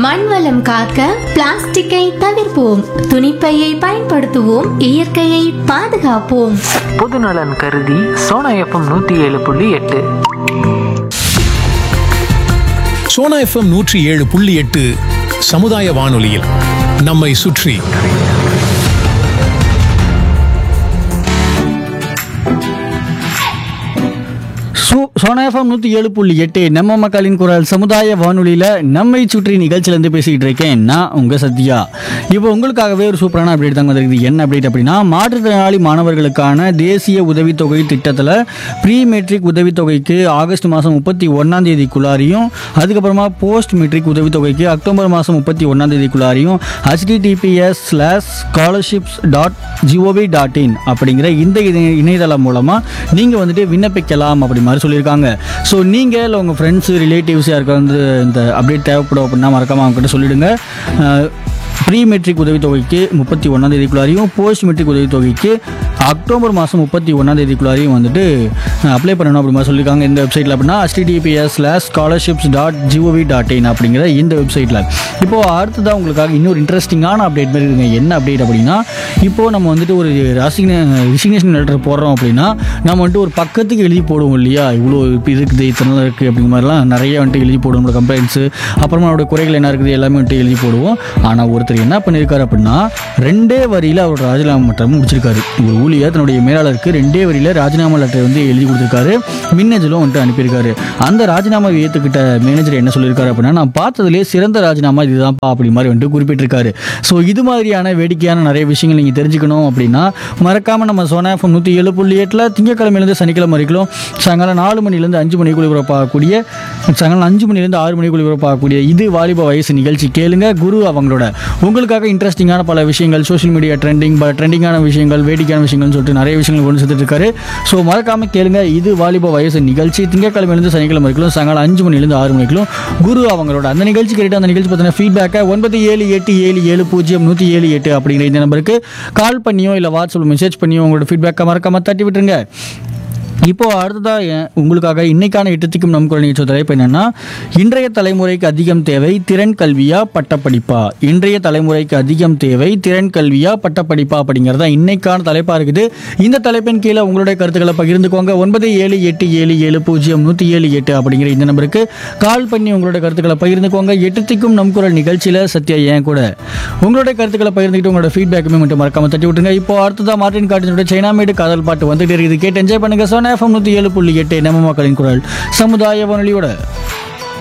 மண் வளம் காக்க பிளாஸ்டிக்கை தவிர்ப்போம் துணிப்பையை பயன்படுத்துவோம் இயற்கையை பாதுகாப்போம் பொதுநலன் கருதி சோனா எஃப்எம் நூற்றி ஏழு புள்ளி எட்டு சோனா எஃப்எம் நூற்றி ஏழு புள்ளி எட்டு சமுதாய வானொலியில் நம்மை சுற்றி சோ சோனாஃபம் நூற்றி ஏழு புள்ளி எட்டு நம்ம மக்களின் குரல் சமுதாய வானொலியில் நம்மை சுற்றி நிகழ்ச்சியிலேருந்து பேசிக்கிட்டு இருக்கேன் நான் உங்கள் சத்யா இப்போ உங்களுக்காகவே ஒரு சூப்பரான அப்டேட் தாங்க வந்திருக்குது என்ன அப்டேட் அப்படின்னா மாற்றுத்திறனாளி மாணவர்களுக்கான தேசிய உதவித்தொகை திட்டத்தில் ப்ரீ மெட்ரிக் உதவித்தொகைக்கு ஆகஸ்ட் மாதம் முப்பத்தி ஒன்றாம் தேதிக்குள்ளாரையும் அதுக்கப்புறமா போஸ்ட் மெட்ரிக் உதவித்தொகைக்கு அக்டோபர் மாதம் முப்பத்தி ஒன்றாம் தேதிக்குள்ளாரையும் HTTPS slash scholarships dot GOV dot in அப்படிங்கிற இந்த இணை- இணையதளம் மூலமாக நீங்கள் வந்துட்டு விண்ணப்பிக்கலாம் அப்படி மாதிரி சொல்லியிருக்காங்க ஸோ நீங்கள் இல்லை உங்கள் ஃப்ரெண்ட்ஸு ரிலேட்டிவ்ஸ் யாருக்கு வந்து இந்த அப்டேட் தேவைப்படும் அப்படின்னா மறக்காமல் அவங்ககிட்ட சொல்லிவிடுங்க ப்ரீ மெட்ரிக் உதவித்தொகைக்கு முப்பத்தி ஒன்றாம் தேதிக்குள்ளாரையும் போஸ்ட் மெட்ரிக் உதவித்தொகைக்கு அக்டோபர் மாதம் முப்பத்தி ஒன்றாம் தேதிக்குள்ளாரையும் வந்துட்டு அப்ளை பண்ணணும் அப்படி மாதிரி சொல்லியிருக்காங்க இந்த வெப்சைட்டில் அப்படின்னா HTTPS slash scholarships dot GOV dot in அப்படிங்கிற இந்த வெப்சைட்டில் இப்போது அடுத்ததாக உங்களுக்காக இன்னொரு இன்ட்ரெஸ்டிங்கான அப்டேட் மாதிரி இருக்குங்க என்ன அப்டேட் அப்படின்னா இப்போது நம்ம வந்துட்டு ஒரு ராசிக்னே ரிசிக்னேஷன் லெட்டர் போடுறோம் அப்படின்னா நம்ம வந்துட்டு ஒரு பக்கத்துக்கு எழுதி போடுவோம் இல்லையா இவ்வளோ இப்போ இருக்குது இத்தனை நாள் இருக்குது அப்படிங்கிற மாதிரிலாம் நிறைய வந்துட்டு எழுதி போடுவோம் நம்மளோட கம்ப்ளைண்ட்ஸு அப்புறமா நம்மளோட குறைகள் என்ன இருக்குது எல்லாமே வந்துட்டு எழுதி போடுவோம் ஆனால் ஒருத்தர் என்ன பண்ணியிருக்காரு அப்படின்னா ரெண்டே வரியில் அவரோட ராஜினாமா லெட்டர் முடிச்சிருக்காரு ஒரு ஊழியர் தன்னுடைய மேலாளருக்கு ரெண்டே வரியில் ராஜினாமா லெட்டர் வந்து எழுதி கொடுத்துருக்காரு மின்னஞ்சலும் வந்துட்டு அனுப்பியிருக்காரு அந்த ராஜினாமாவை ஏற்றுக்கிட்ட மேனேஜர் என்ன சொல்லியிருக்காரு அப்படின்னா நான் பார்த்ததுலேயே சிறந்த ராஜினாமா இதுதான்ப்பா அப்படி மாதிரி வந்துட்டு குறிப்பிட்டிருக்காரு ஸோ இது மாதிரியான வேடிக்கையான நிறைய விஷயங்கள் நீங்கள் தெரிஞ்சுக்கணும் அப்படின்னா மறக்காமல் நம்ம சோனா எஃப்எம் நூற்றி ஏழு புள்ளி எட்டில் திங்கக்கிழமையிலேருந்து சனிக்கிழமை வரைக்கும் சாயங்காலம் நாலு மணிலேருந்து அஞ்சு மணிக்குள்ள ஒளிபரப்பாகக்கூடிய சாயங்காலம் அஞ்சு மணிலேருந்து ஆறு மணிக்குள்ள ஒளிபரப்பாகக்கூடிய இது வாலிப வயசு நிகழ்ச்சி கேளுங்க குரு அவங்களோட உங்களுக்காக இன்ட்ரெஸ்டிங்கான பல விஷயங்கள் சோஷியல் மீடியா ட்ரெண்டிங் ட்ரெண்டிங்கான விஷயங்கள் வேடிக்கையான விஷயங்கள்னு சொல்லிட்டு நிறைய விஷயங்கள் கொண்டு சேர்த்துட்டு இருக்காரு ஸோ மறக்காம கேளுங்க இது வாலிப வயசு நிகழ்ச்சி திங்கக்கிழமையிலேருந்து சனிக்கிழமை வரைக்கும் சாயங்காலம் அஞ்சு மணிலேருந்து ஆறு மணிக்கும் குரு அவங்களோட அந்த நிகழ்ச்சி கேட்டு அந்த நிகழ்ச்சி பற்றின ஃபீட்பேக்கை ஒன்பது ஏழு எட்டு ஏழு ஏழு பூஜ்ஜியம் நூற்றி ஏழு எட்டு அப்படிங்கிற இந்த நம்பருக்கு கால் பண்ணியோ இல்லை வாட்ஸ்அப் மெசேஜ் பண்ணியோ உங்களோட ஃபீட்பேக்கை மறக்காம தட்டி விட்டுருங்க இப்போ அடுத்ததாக எ- உங்களுக்காக இன்னைக்கான எட்டத்திக்கும் நம் குரல் நிகழ்ச்சி தலைப்பு என்னன்னா இன்றைய தலைமுறைக்கு அதிகம் தேவை திறன் கல்வியா பட்டப்படிப்பா இன்றைய தலைமுறைக்கு அதிகம் தேவை திறன் கல்வியா பட்டப்படிப்பா அப்படிங்கிறதா இன்னைக்கான தலைப்பாக இருக்குது இந்த தலைப்பின் கீழே உங்களுடைய கருத்துக்களை பகிர்ந்துக்கோங்க ஒன்பது ஏழு எட்டு ஏழு ஏழு பூஜ்ஜியம் நூற்றி ஏழு எட்டு அப்படிங்கிற இந்த நம்பருக்கு கால் பண்ணி உங்களுடைய கருத்துக்களை பகிர்ந்துக்கோங்க எட்டத்திக்கும் நம் குரல் நிகழ்ச்சியில் சத்யா ஏன் கூட உங்களுடைய கருத்துக்களை பகிர்ந்துக்கிட்டு உங்களோட ஃபீட்பேக்குமே மட்டும் மறக்காம தட்டி விட்டுருங்க இப்போ அடுத்ததாக மார்டின் காட்டினோட சைனாமேடு காதல் பாட்டு வந்துட்டு இருக்குது கேட்டு என்ஜாய் பண்ணுங்க சோனா எஃப்எம் நூற்றி ஏழு புள்ளி எட்டு நம்ம மக்களின் குரல் சமுதாய வானொலியோட